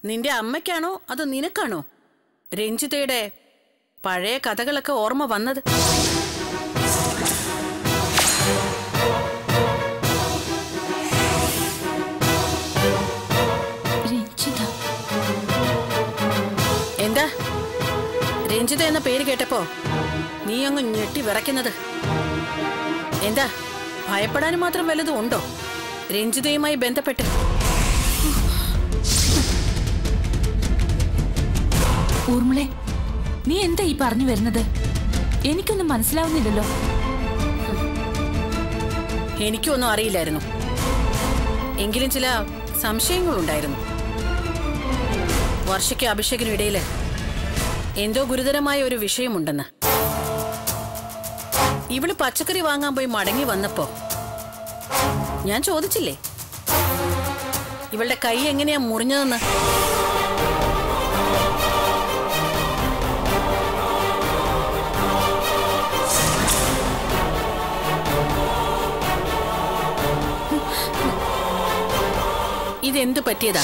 നിന്റെ അമ്മയ്ക്കാണോ അതോ നിനക്കാണോ രഞ്ജിതയുടെ പഴയ കഥകളൊക്കെ ഓർമ്മ വന്നത് രഞ്ജിത എന്താ രഞ്ജിത എന്ന പേര് കേട്ടപ്പോ നീ അങ്ങ് ഞെട്ടി വിറയ്ക്കുന്നത് എന്താ ഭയപ്പെടാനും മാത്രം വല്ലതും ഉണ്ടോ രഞ്ജിതയുമായി ബന്ധപ്പെട്ട് ഊർമിളെ നീ എന്താ ഈ പറഞ്ഞു വരുന്നത് എനിക്കൊന്നും മനസ്സിലാവുന്നില്ലല്ലോ എനിക്കൊന്നും അറിയില്ലായിരുന്നു എങ്കിലും ചില സംശയങ്ങളുണ്ടായിരുന്നു വർഷയ്ക്ക് അഭിഷേകിനും ഇടയിൽ എന്തോ ഗുരുതരമായ ഒരു വിഷയമുണ്ടെന്ന് ഇവള് പച്ചക്കറി വാങ്ങാൻ പോയി മടങ്ങി വന്നപ്പോ ഞാൻ ചോദിച്ചില്ലേ ഇവളുടെ കൈ എങ്ങനെയാ മുറിഞ്ഞതെന്ന് ഇതെന്തു പറ്റിയതാ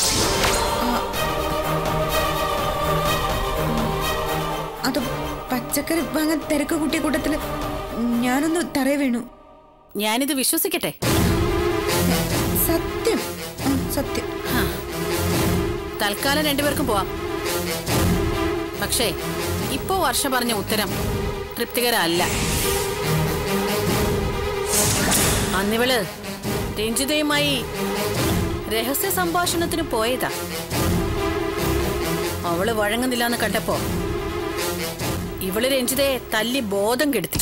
അത് പച്ചക്കറി വാങ്ങാൻ തിരക്ക് കൂട്ടിയ കൂട്ടത്തില് ഞാനൊന്ന് തറയെ വീണു ഞാനിത് വിശ്വസിക്കട്ടെ സത്യം ആ, സത്യം ഹാ. തൽക്കാലം രണ്ടുപേർക്കും പോവാം പക്ഷേ ഇപ്പോ വർഷ പറഞ്ഞ ഉത്തരം തൃപ്തികരമല്ല അന്നിവള് രഞ്ജിതയുമായി രഹസ്യ സംഭാഷണത്തിന് പോയതാ അവള് വഴങ്ങുന്നില്ലാന്ന് കണ്ടപ്പോ ഇവള് രഞ്ജിതയെ തല്ലി ബോധം കെടുത്തി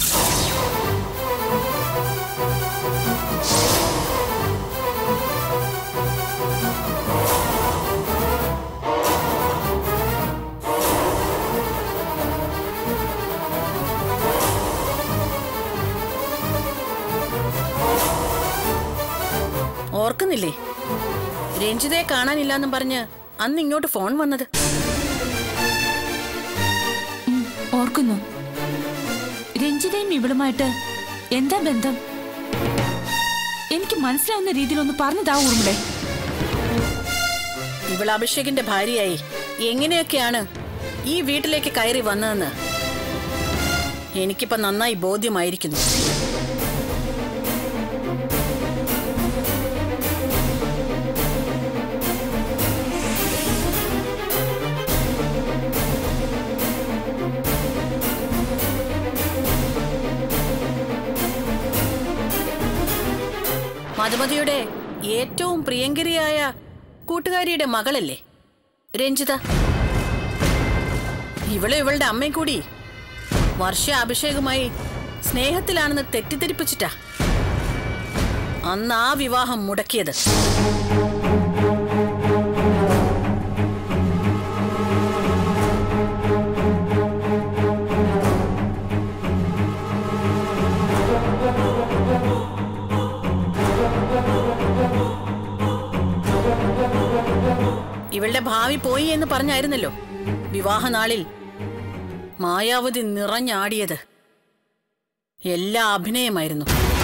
ഓർക്കുന്നില്ലേ രഞ്ജിതയെ കാണാനില്ലാന്നും പറഞ്ഞ് അന്ന് ഇങ്ങോട്ട് ഫോൺ വന്നത് ഉം, ഓർക്കുന്നു രഞ്ജിതയും ഇവളുമായിട്ട് എന്താ ബന്ധം എനിക്ക് മനസ്സിലാവുന്ന രീതിയിൽ ഒന്ന് പറഞ്ഞതാ ഊർമിളെ ഇവൾ അഭിഷേകിന്റെ ഭാര്യയായി എങ്ങനെയൊക്കെയാണ് ഈ വീട്ടിലേക്ക് കയറി വന്നതെന്ന് എനിക്കിപ്പോ നന്നായി ബോധ്യമായിരിക്കുന്നു മധുമതിയുടെ ഏറ്റവും പ്രിയങ്കരിയായ കൂട്ടുകാരിയുടെ മകളല്ലേ രഞ്ജിത ഇവളെ ഇവളുടെ അമ്മയും കൂടി വർഷ അഭിഷേകുമായി സ്നേഹത്തിലാണെന്ന് തെറ്റിദ്ധരിപ്പിച്ചിട്ടാ അന്ന് ആ വിവാഹം മുടക്കിയത് ഇവളുടെ ഭാവി പോയി എന്ന് പറഞ്ഞായിരുന്നല്ലോ വിവാഹനാളിൽ മായാവതി നിറഞ്ഞാടിയത് എല്ലാ അഭിനയമായിരുന്നു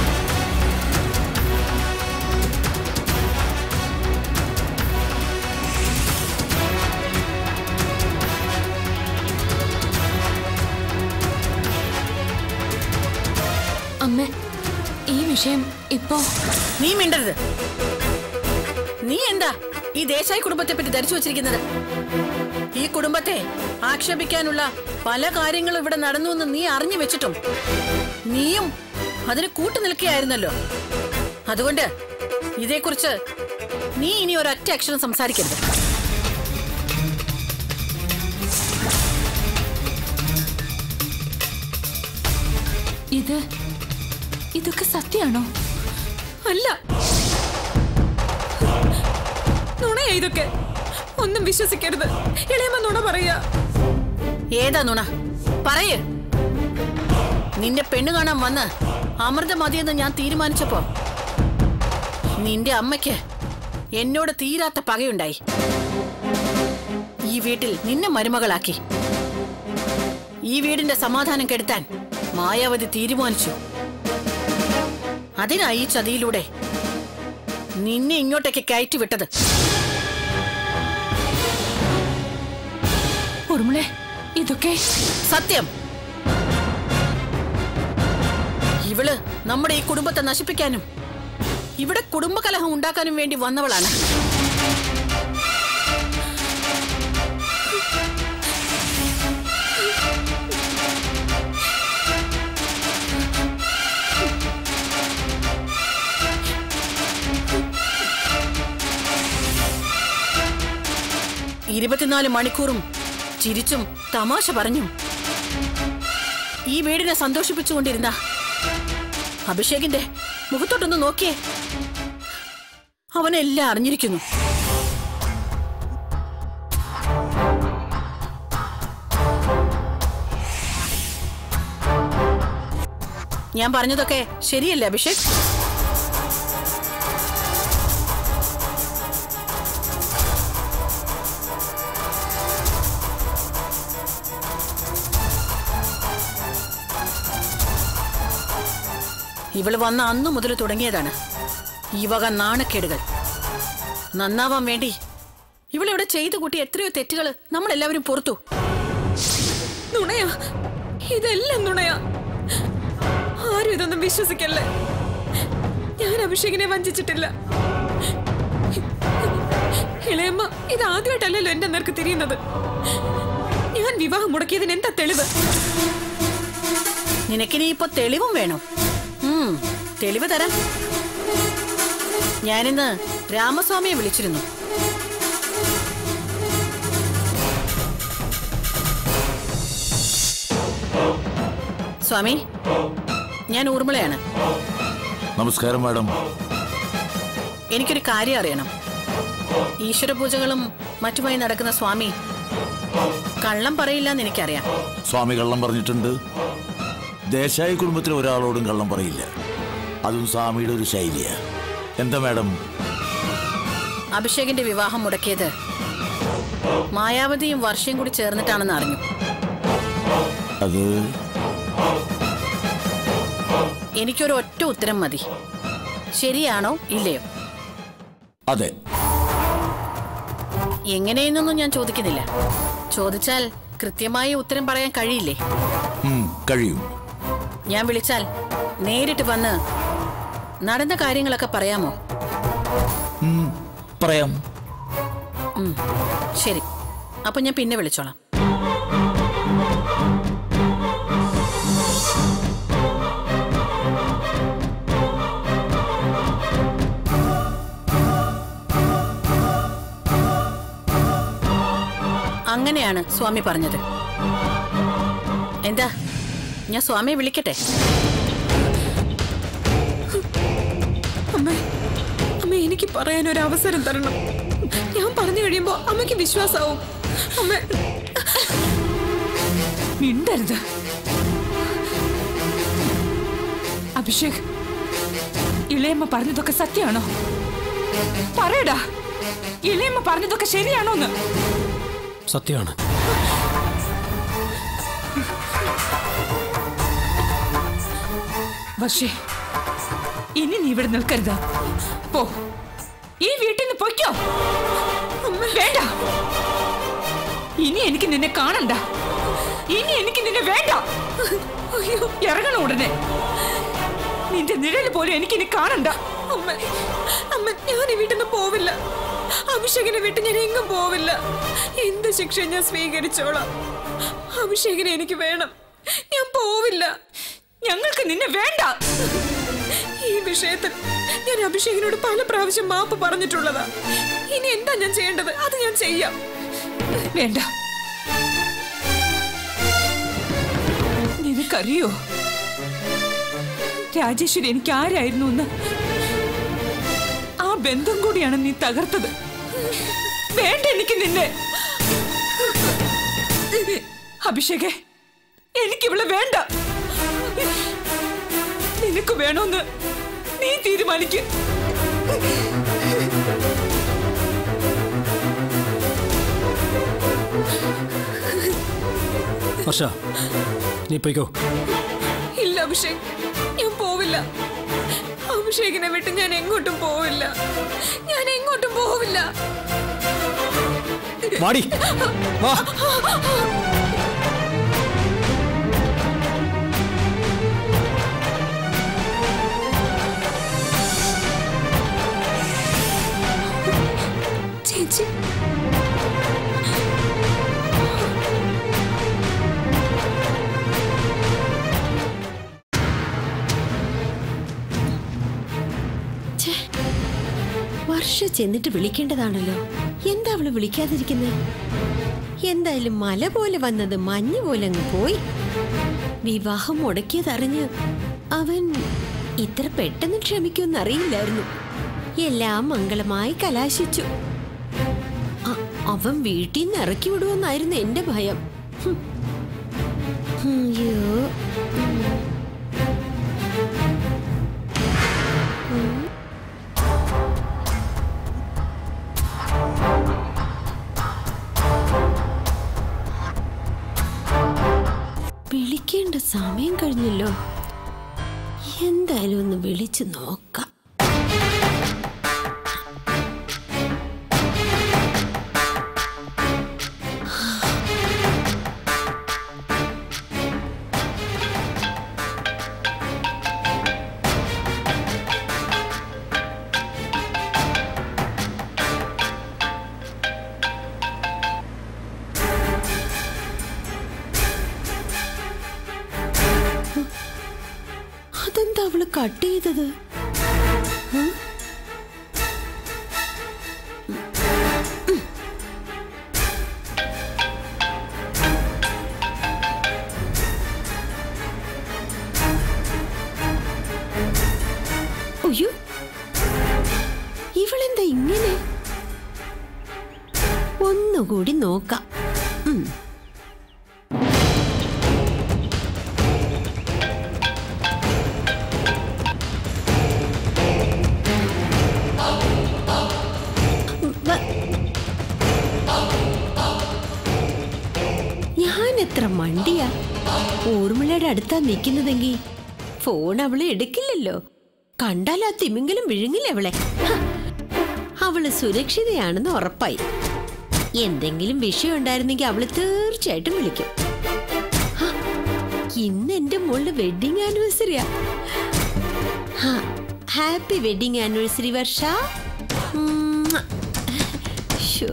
അമ്മ ഈ വിഷയം ഇപ്പോ നീ മിണ്ടരുത് നീ എന്താ ഈ ദേശായി കുടുംബത്തെ പറ്റി ധരിച്ചു വച്ചിരിക്കുന്നത് ഈ കുടുംബത്തെ ആക്ഷേപിക്കാനുള്ള പല കാര്യങ്ങളും ഇവിടെ നടന്നു എന്ന് നീ അറിഞ്ഞു വെച്ചിട്ടും നീയും അതിന് കൂട്ടു നിൽക്കുകയായിരുന്നല്ലോ അതുകൊണ്ട് ഇതേക്കുറിച്ച് നീ ഇനി ഒരൊറ്റ അക്ഷരം സംസാരിക്കരുത് ഇത് ഇതൊക്കെ സത്യാണോ അല്ല നുണയാ ഇതൊക്കെ ഒന്നും വിശ്വസിക്കരുത് ഇളയമ്മ നുണ പറയാ ഏതാ നുണ പറയ് നിന്റെ പെണ്ണ് കാണാൻ വന്ന് അമൃത മതിയെന്ന് ഞാൻ തീരുമാനിച്ചപ്പോ നിന്റെ അമ്മയ്ക്ക് എന്നോട് തീരാത്ത പകയുണ്ടായി ഈ വീട്ടിൽ നിന്നെ മരുമകളാക്കി ഈ വീടിന്റെ സമാധാനം കെടുത്താൻ മായാവതി തീരുമാനിച്ചു അതിനായി ഈ ചതിയിലൂടെ നിന്നെ ഇങ്ങോട്ടേക്ക് കയറ്റി വിട്ടത് ഉറുമിളെ ഇതൊക്കെ സത്യം ഇവള് നമ്മുടെ ഈ കുടുംബത്തെ നശിപ്പിക്കാനും ഇവിടെ കുടുംബകലഹം ഉണ്ടാക്കാനും വേണ്ടി വന്നവളാണ് ഇരുപത്തിനാല് മണിക്കൂറും ചിരിച്ചും തമാശ പറഞ്ഞും ഈ വീടിനെ സന്തോഷിപ്പിച്ചുകൊണ്ടിരുന്ന അഭിഷേകിന്റെ മുഖത്തോട്ടൊന്ന് നോക്കിയേ അവനെല്ലാം അറിഞ്ഞിരിക്കുന്നു ഞാൻ പറഞ്ഞതൊക്കെ ശരിയല്ലേ അഭിഷേക് ഇവള് വന്ന അന്നു മുതൽ തുടങ്ങിയതാണ് ഈ വക നാണക്കേടുകൾ നന്നാവാൻ വേണ്ടി ഇവളിവിടെ ചെയ്തു കൂട്ടി എത്രയോ തെറ്റുകൾ നമ്മളെല്ലാവരും പുറത്തു നുണയാ ഇതെല്ലാം നുണയാ ആരും ഇതൊന്നും വിശ്വസിക്കല്ലേ ഞാൻ അഭിഷേകിനെ വഞ്ചിച്ചിട്ടില്ല ഇളയമ്മ ഇത് ആദ്യമായിട്ടല്ലല്ലോ എന്റെ നേർക്ക് തിരിയുന്നത് ഞാൻ വിവാഹം മുടക്കിയതിന് എന്താ തെളിവ് നിനക്കിനി ഇപ്പൊ തെളിവും വേണം ഉം, തെളിവ് തരാം ഞാനിന്ന് രാമസ്വാമിയെ വിളിച്ചിരുന്നു സ്വാമി ഞാൻ ഊർമിളയാണ് നമസ്കാരം മാഡം എനിക്കൊരു കാര്യം അറിയണം ഈശ്വര പൂജകളും മറ്റുമായി നടക്കുന്ന സ്വാമി കള്ളം പറയില്ല എന്ന് എനിക്കറിയാം സ്വാമി കള്ളം പറഞ്ഞിട്ടുണ്ട് ദേശായി കുടുംബത്തിലെ ഒരാളോടും കള്ളം പറയില്ല അതും സ്വാമിയുടെ ഒരു ശൈലിയാ എന്താ മാഡം അഭിഷേകിന്റെ വിവാഹം മുടക്കിയത് മായാവതിയും വർഷയും കൂടി ചേർന്നിട്ടാണെന്ന് അറിഞ്ഞു അത് എനിക്കൊരു ഒറ്റ ഉത്തരം മതി ശരിയാണോ ഇല്ലയോ അതെ എങ്ങനെയെന്നൊന്നും ഞാൻ ചോദിക്കുന്നില്ല ചോദിച്ചാൽ കൃത്യമായ ഉത്തരം പറയാൻ കഴിയില്ലേ ഉം, കഴിയും ഞാൻ വിളിച്ചാൽ നേരിട്ട് വന്ന് നടന്ന കാര്യങ്ങളൊക്കെ പറയാമോ ഉം, പറയാം ഉം, ശരി അപ്പൊ ഞാൻ പിന്നെ വിളിച്ചോളാം അങ്ങനെയാണ് സ്വാമി പറഞ്ഞത് എന്താ ഞാൻ സ്വാമിയെ വിളിക്കട്ടെ അമ്മ അമ്മ എനിക്ക് പറയാൻ ഒരു അവസരം തരണം ഞാൻ പറഞ്ഞു കഴിയുമ്പോ അമ്മയ്ക്ക് വിശ്വാസാവും അമ്മ മിണ്ടരുത് അഭിഷേക് ഇളയമ്മ പറഞ്ഞതൊക്കെ സത്യമാണോ പറയടാ ഇളയമ്മ പറഞ്ഞതൊക്കെ ശരിയാണോന്ന് സത്യമാണ് പക്ഷേ ഇനി നീ ഇവിടെ നിൽക്കരുത് പോ ഈ വീട്ടിൽ നിന്ന് പൊയ്ക്കോ വേണ്ട ഇനി എനിക്ക് നിന്നെ കാണണ്ട ഇനി എനിക്ക് നിന്നെ വേണ്ട അയ്യോ ഇറങ്ങണം ഉടനെ നിന്റെ നിഴല് പോലും എനിക്ക് ഇനി കാണണ്ട അമ്മ അമ്മ ഞാൻ ഈ വീട്ടിൽ നിന്ന് പോവില്ല അഭിഷേകിനെ വിട്ട് ഞാൻ എങ്ങും പോവില്ല എന്ത് ശിക്ഷ ഞാൻ സ്വീകരിച്ചോളാം അഭിഷേകിനെ എനിക്ക് വേണം ഞാൻ പോവില്ല ഞങ്ങൾക്ക് നിന്നെ വേണ്ട ഈ വിഷയത്തിൽ ഞാൻ അഭിഷേകിനോട് പല പ്രാവശ്യം മാപ്പ് പറഞ്ഞിട്ടുള്ളതാ ഇനി എന്താ ഞാൻ ചെയ്യേണ്ടത് അത് ഞാൻ ചെയ്യാം വേണ്ട നിനക്കറിയോ രാജേശ്വരി എനിക്ക് ആരായിരുന്നു എന്ന് ആ ബന്ധം കൂടിയാണ് നീ തകർത്തത് വേണ്ട എനിക്ക് നിന്നെ അഭിഷേകെ എനിക്കിവിടെ വേണ്ട നിനക്ക് വേണോന്ന് നീ തീരുമാനിക്കും വർഷ നീ പോയിക്കോ ഇല്ല അഭിഷേക് ഞാൻ പോവില്ല അഭിഷേകിനെ വിട്ട് ഞാൻ എങ്ങോട്ടും പോവില്ല ഞാൻ എങ്ങോട്ടും പോവില്ല വാടി വാ ചേച്ചി വർഷ ചെന്നിട്ട് വിളിക്കേണ്ടതാണല്ലോ എന്താ അവള് വിളിക്കാതിരിക്കുന്നത് എന്തായാലും മല പോലെ വന്നത് മഞ്ഞ് പോലെ അങ്ങ് പോയി വിവാഹം മുടക്കിയതറിഞ്ഞ് അവൻ ഇത്ര പെട്ടെന്ന് ക്ഷമിക്കുമെന്നറിയില്ലായിരുന്നു എല്ലാം മംഗളമായി കലാശിച്ചു അ- അവൻ വീട്ടിൽ നിന്ന് ഇറക്കി വിടുമെന്നായിരുന്നു എന്റെ ഭയം ഹും. അയ്യോ വിളിക്കേണ്ട സമയം കഴിഞ്ഞല്ലോ എന്തായാലും ഒന്ന് വിളിച്ചു നോക്കാം അതെന്താ അവള് കട്ട് ചെയ്തത് ഉം? അയ്യോ ഇവളെന്താ ഇങ്ങനെ ഒന്നുകൂടി നോക്കാം ഉം. വ- ഞാൻ എത്ര മണ്ടിയാ ഊർമിളയുടെ അടുത്താ നിൽക്കുന്നതെങ്കിൽ ഫോൺ അവള് എടുക്കില്ലല്ലോ കണ്ടാൽ ആ തിമിങ്കിലും വിഴുങ്ങില്ല അവളെ ഹ, അവള് സുരക്ഷിതയാണെന്ന് ഉറപ്പായി എന്തെങ്കിലും വിഷയം ഉണ്ടായിരുന്നെങ്കിൽ അവള് തീർച്ചയായിട്ടും വിളിക്കും ഹ, ഇന്ന് എന്റെ മോളുടെ വെഡിങ് ആനിവേഴ്സറിയാ ഹാപ്പി വെഡിങ് ആനിവേഴ്സറി വർഷ ഉമ്മ. ശോ.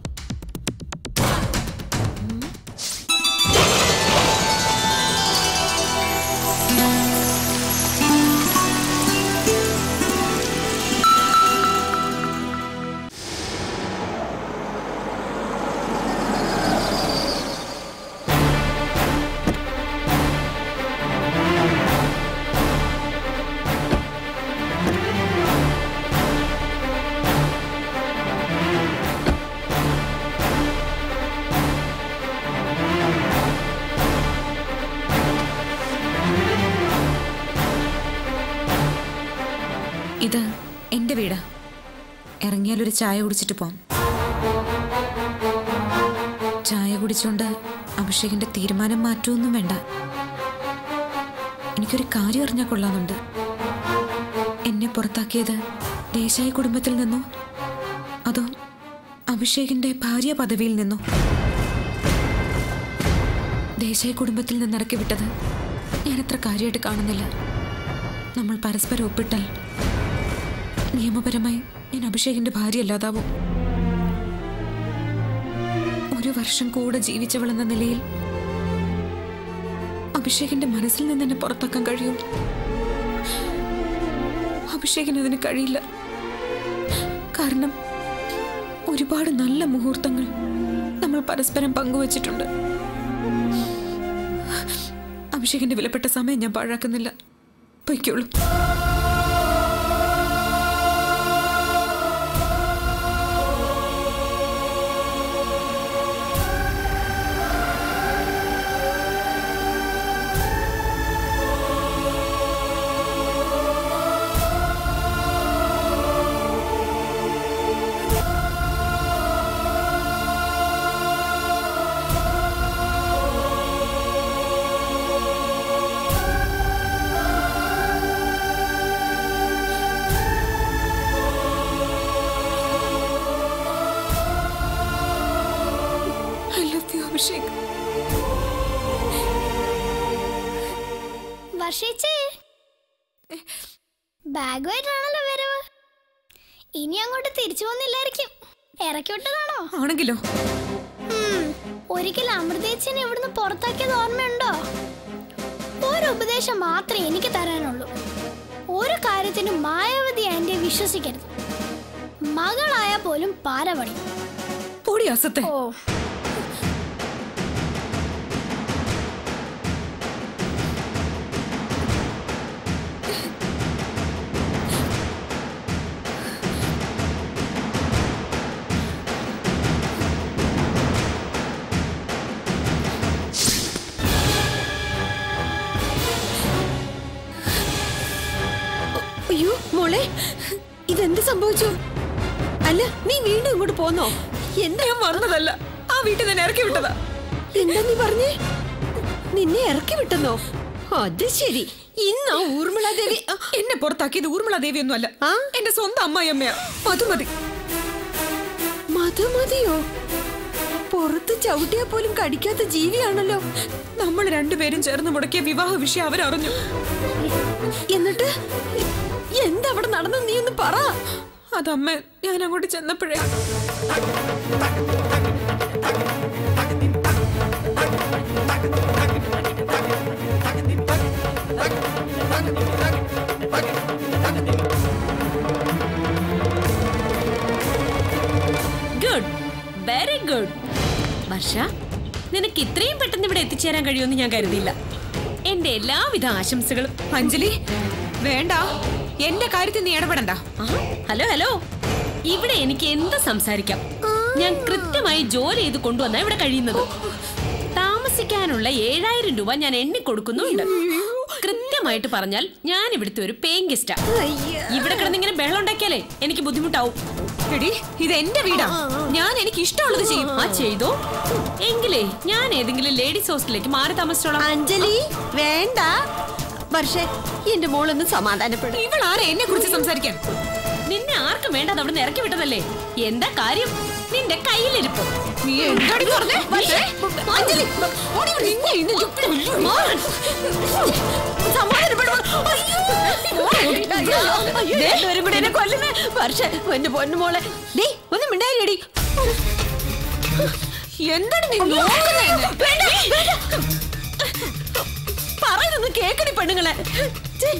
ഇത് എന്റെ വീടാ ഇറങ്ങിയാൽ ഒരു ചായ കുടിച്ചിട്ട് പോം ചായ കുടിച്ചോണ്ട് അഭിഷേകിന്റെ തീരുമാനം മാറ്റുമൊന്നും വേണ്ട എനിക്കൊരു കാര്യം അറിഞ്ഞാൽ കൊള്ളാമെന്നുണ്ട് എന്നെ പുറത്താക്കിയത് ദേശായി കുടുംബത്തിൽ നിന്നോ അതോ അഭിഷേകിന്റെ ഭാര്യ പദവിയിൽ നിന്നോ ദേശായി കുടുംബത്തിൽ നിന്ന് ഇറക്കി വിട്ടത് ഞാൻ അത്ര കാര്യമായിട്ട് കാണുന്നില്ല നമ്മൾ പരസ്പരം ഒപ്പിട്ടാൽ നിയമപരമായി ഞാൻ അഭിഷേകിന്റെ ഭാര്യ അല്ലാതാവും ഒരു വർഷം കൂടെ ജീവിച്ചവളെന്ന നിലയിൽ അഭിഷേകിന്റെ മനസ്സിൽ നിന്ന് എന്നെ പുറത്താക്കാൻ കഴിയും അഭിഷേകിന് അതിന് കഴിയില്ല കാരണം ഒരുപാട് നല്ല മുഹൂർത്തങ്ങൾ നമ്മൾ പരസ്പരം പങ്കുവച്ചിട്ടുണ്ട് അഭിഷേകിന്റെ വിലപ്പെട്ട സമയം ഞാൻ പാഴാക്കുന്നില്ല പൊയ്ക്കോളൂ അഭിഷേക് വർഷിച്ചേ ബാഗുമായിട്ടാണല്ലോ വരവ് ഇനി അങ്ങോട്ട് തിരിച്ചു വന്നില്ലായിരിക്കും ഇറക്കി വിട്ടതാണോ ആണെങ്കിലോ ഉം, ഒരിക്കൽ അമൃതേച്ചിനെ ഇവിടുന്ന് പുറത്താക്കിയത് ഓർമ്മയുണ്ടോ ഒരു ഉപദേശം മാത്രമേ എനിക്ക് തരാനുള്ളൂ ഒരു കാര്യത്തിനും മായാവതി ആന്റിയെ വിശ്വസിക്കരുത് മകളായാൽ പോലും പാരപണി പൊടി അസത്തെ ഓ അയ്യോ മോളെ ഇതെന്ത് സംഭവിച്ചു അല്ല നീ വീണ്ടും ഇങ്ങോട്ട് പോന്നോ എന്താ ഞാൻ വന്നതല്ല ആ വീട്ടിൽ നിന്ന് ഇറക്കി വിട്ടതാ എന്താ നീ പറഞ്ഞേ നിന്നെ ഇറക്കി വിട്ടെന്നോ അത് ശരി ഇന്നാ ഊർമിളാദേവി ആ, എന്നെ പുറത്താക്കിയത് ഊർമിള ദേവിയൊന്നും അല്ല ആ? എന്റെ സ്വന്തം അമ്മായിയമ്മയാ മധുമതി മധുമതിയോ പുറത്ത് ചവിട്ടിയാ പോലും കടിക്കാത്ത ജീവിയാണല്ലോ നമ്മൾ രണ്ടുപേരും ചേർന്ന് മുടക്കിയ വിവാഹ വിഷയം അവരറിഞ്ഞു എന്നിട്ട് എന്താ അവിടെ നടന്നു നീ ഒന്ന് പറ അതമ്മ ഞാൻ അങ്ങോട്ട് ചെന്നപ്പോഴേ ഗുഡ് വെരി ഗുഡ് വർഷ നിനക്ക് ഇത്രയും പെട്ടെന്ന് ഇവിടെ എത്തിച്ചേരാൻ കഴിയുമെന്ന് ഞാൻ കരുതിയില്ല എന്റെ എല്ലാവിധ ആശംസകളും അഞ്ജലി വേണ്ട എന്റെ കാര്യത്തിൽ നീ ഇടപെടണ്ട ആ, ഹലോ ഹലോ ഇവിടെ എനിക്ക് എന്ത് സംസാരിക്കാം ഞാൻ കൃത്യമായി ജോലി ചെയ്ത് കൊണ്ടുവന്നാ ഇവിടെ കഴിയുന്നത് താമസിക്കാനുള്ള ഏഴായിരം രൂപ ഞാൻ എണ്ണി കൊടുക്കുന്നുണ്ട് കൃത്യമായിട്ട് പറഞ്ഞാൽ ഞാൻ ഇവിടുത്തെ ഒരു പേയിങ് ഗസ്റ്റാ ഇവിടെ കിടന്നിങ്ങനെ ബഹളം ഉണ്ടാക്കിയാലേ എനിക്ക് ബുദ്ധിമുട്ടാവും എടി ഇത് എന്റെ വീടാ ഞാൻ എനിക്ക് ഇഷ്ടമുള്ളത് ചെയ്യും ആ ചെയ്തോ എങ്കിലേ ഞാൻ ഏതെങ്കിലും ലേഡീസ് ഹോസ്റ്റലിലേക്ക് മാറി താമസിച്ചോളാം അഞ്ജലി വേണ്ട പക്ഷേ എന്റെ മോളൊന്ന് സമാധാനപ്പെടും ഇവൾ ആരെ എന്നെ കുറിച്ച് സംസാരിക്കാൻ നിന്നെ ആർക്കും വേണ്ടത് അവിടെ നിന്ന് ഇറക്കി വിട്ടതല്ലേ എന്താ കാര്യം നിന്റെ കയ്യിലിരിപ്പ് നീ എന്താടി പറഞ്ഞേ പക്ഷേ, അഞ്ജലി ഓടി ഇവിടെ. നിന്നെ ഇന്ന് ഞാൻ കൊല്ലും. സമാധാനപ്പെടും. അയ്യോ. അയ്യോ, രണ്ടുപേരും കൂടി എന്നെ കൊല്ലുന്നേ. പക്ഷേ, എന്റെ പൊന്നു മോളെ ഡേ ഒന്ന് മിണ്ടായില്ലടി എന്താണ് നീ നോക്കുന്നേ എന്നെ? വേണ്ട, വേണ്ട. പറയുന്നൊന്ന് കേക്കടി പെണ്ണുങ്ങളെ ഛെ.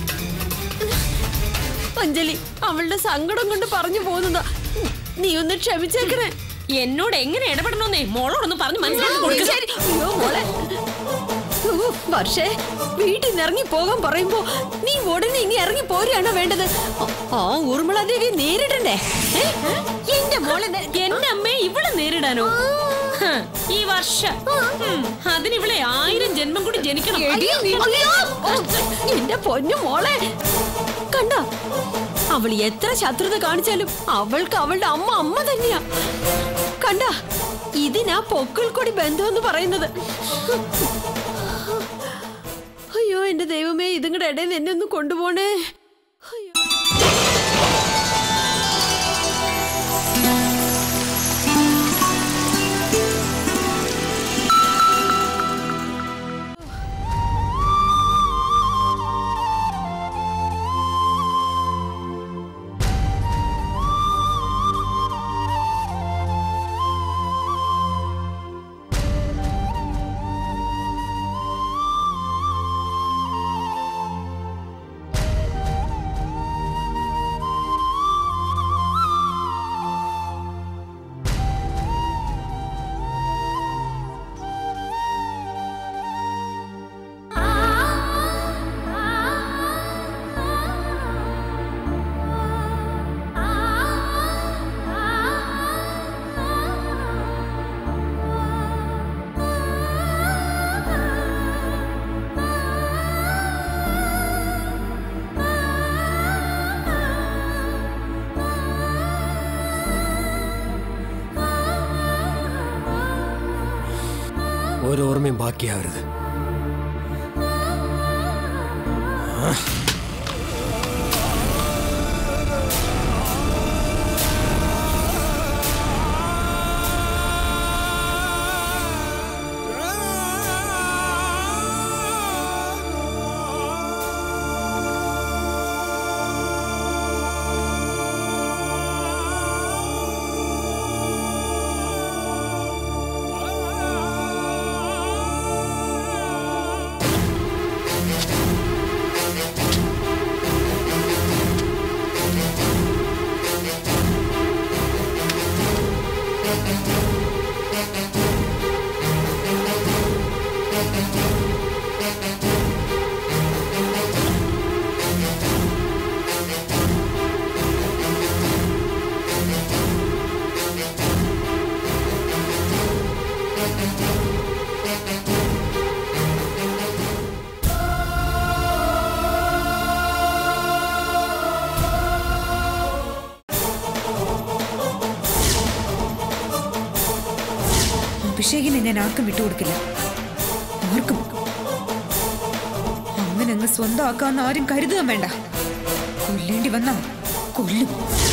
അഞ്ജലി അവളുടെ സങ്കടം കൊണ്ട് പറഞ്ഞു പോകുന്നതാ നീ ഒന്ന് ക്ഷമിച്ചേക്കണേ എന്നോട് എങ്ങനെ ഇടപെടണമെന്നേ മോളോടൊന്ന് പറഞ്ഞു മനസ്സിലാക്കി കൊടുക്കുക ശരി. അയ്യോ, മോളെ. ഓ, വർഷേ വീട്ടിൽ നിന്ന് ഇറങ്ങി പോകാൻ പറയുമ്പോ നീ ഉടനെ ഇനി ഇറങ്ങി പോരുകയാണോ വേണ്ടത് ആ ഊർമിളാദേവി നേരിടണ്ടേ ഏ? എന്റെ മോളെ നേ- എന്റെ അമ്മയെ ഇവിടെ നേരിടാനോ ഹ, ഈ വർഷം ഉം, അതിനിവളെ ആയിരം ജന്മം കൂടി ജനിക്കണം അയ്യോ, എന്റെ പൊന്നു മോളെ കണ്ട അവൾ എത്ര ശത്രുത കാണിച്ചാലും അവൾക്ക് അവളുടെ അമ്മ അമ്മ തന്നെയാ കണ്ട ഇതിനാ പൊക്കിൾ കൊടി ബന്ധം എന്ന് പറയുന്നത് അയ്യോ എന്റെ ദൈവമേ ഇതുങ്ങളുടെ ഇടയിൽ എന്നെ ഒന്ന് കൊണ്ടുപോണേ അയ്യോ ഓരോർമ്മയും ബാക്കിയാവരുത് അഭിഷേകിനെ ഞാൻ ആർക്കും വിട്ടുകൊടുക്കില്ല ആർക്കും അങ്ങനെ അങ്ങ് സ്വന്തമാക്കാന്ന് ആരും കരുതുകയും വേണ്ട കൊല്ലേണ്ടി വന്നാ കൊല്ലും